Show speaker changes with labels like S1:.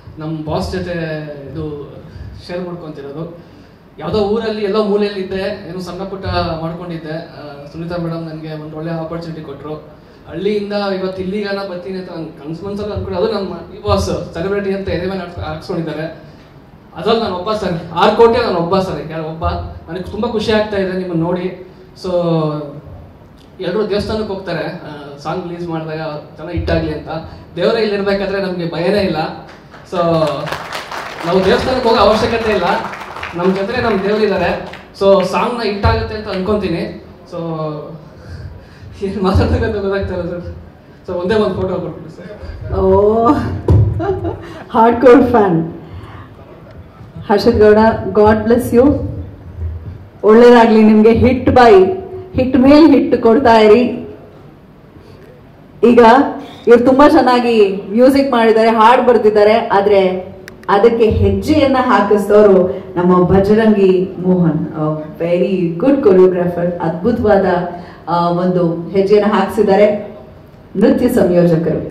S1: ನಮ್ಮ ಬಾಸ್ ಜೊತೆ ಇದು ಶೇರ್ ಮಾಡ್ಕೊತಿರೋದು ಯಾವುದೋ ಊರಲ್ಲಿ ಎಲ್ಲೋ ಮೂಲೆಯಲ್ಲಿ ಇದ್ದೆ ಏನೋ ಸಣ್ಣ ಪುಟ್ಟ ಮಾಡ್ಕೊಂಡಿದ್ದೆ ಆ, ಸುನೀತಾ ಮೇಡಮ್ ನನಗೆ ಒಂದು ಒಳ್ಳೆ ಆಪರ್ಚುನಿಟಿ ಕೊಟ್ಟರು ಹಳ್ಳಿಯಿಂದ ಇವತ್ತು ಇಲ್ಲಿಗಾನ ಬರ್ತೀನಿ ಅಂತ ನಂಗೆ ಕನ್ಸು ಮನ್ಸಲ್ಲಿ ಅನ್ಕೊಂಡು ಅದು ನಮ್ಮ ಈ ಬಾಸ್ ಸೆಲೆಬ್ರಿಟಿ ಅಂತ ಎದೆ ಮೇಲೆ ಹಾಕ್ಸ್- ಹಾಕ್ಸ್ಕೊಂಡಿದ್ದಾರೆ ಅದ್ರಲ್ಲಿ ನಾನು ಒಬ್ಬ ಸರ್ ಆರು ಕೋಟಿ ನಾನು ಒಬ್ಬ ಸರ್ ಯಾರು ಒಬ್ಬ ನನಗೆ ತುಂಬ ಖುಷಿ ಆಗ್ತಾ ಇದೆ ನಿಮ್ಮನ್ನು ನೋಡಿ ಸೊ ಎಲ್ಲರೂ ದೇವಸ್ಥಾನಕ್ಕೆ ಹೋಗ್ತಾರೆ ಸಾಂಗ್ ರಿಲೀಸ್ ಮಾಡಿದಾಗ ಚೆನ್ನಾಗಿ ಹಿಟ್ಟಾಗಲಿ ಅಂತ ದೇವರೇ ಇಲ್ಲಿರ್ಬೇಕಾದ್ರೆ ನಮಗೆ ಭಯನೇ ಇಲ್ಲ ಸೊ ನಾವು ದೇವಸ್ಥಾನಕ್ಕೆ ಹೋಗೋ ಅವಶ್ಯಕತೆ ಇಲ್ಲ ನಮ್ಮ ಜೊತೆ ನಮ್ಮ ದೇವರಿದ್ದಾರೆ ಸೊ ಸಾಂಗ್ನ ಹಿಟ್ಟಾಗುತ್ತೆ ಅಂತ ಅನ್ಕೊಂತೀನಿ ಸೊ ಏನು ಮಾತಾಡ್ಬೇಕಂತ ಗೊತ್ತಾಗ್ತಾ ಇಲ್ಲ ಸರ್ ಸೊ ಒಂದೇ ಒಂದು ಫೋಟೋ ಕೊಟ್ಬಿಟ್ಟು ಸರ್
S2: ಓ hardcore fan Harshad Gowda god bless you ಒಳ್ಳೇದಾಗ್ಲಿ ನಿಮ್ಗೆ ಹಿಟ್ ಬೈ ಹಿಟ್ ಮೇಲ್ ಹಿಟ್ ಕೊಡ್ತಾ ಇರಿ ಈಗ ಇವ್ರು ತುಂಬಾ ಚೆನ್ನಾಗಿ ಮ್ಯೂಸಿಕ್ ಮಾಡಿದ್ದಾರೆ ಹಾಡ್ ಬರ್ದಿದ್ದಾರೆ ಆದ್ರೆ ಅದಕ್ಕೆ ಹೆಜ್ಜೆಯನ್ನ ಹಾಕಿಸಿದವರು ನಮ್ಮ Bajrangi Mohan very good choreographer ಅದ್ಭುತವಾದ ಆ, ಒಂದು ಹೆಜ್ಜೆಯನ್ನ ಹಾಕಿಸಿದ್ದಾರೆ ನೃತ್ಯ ಸಂಯೋಜಕರು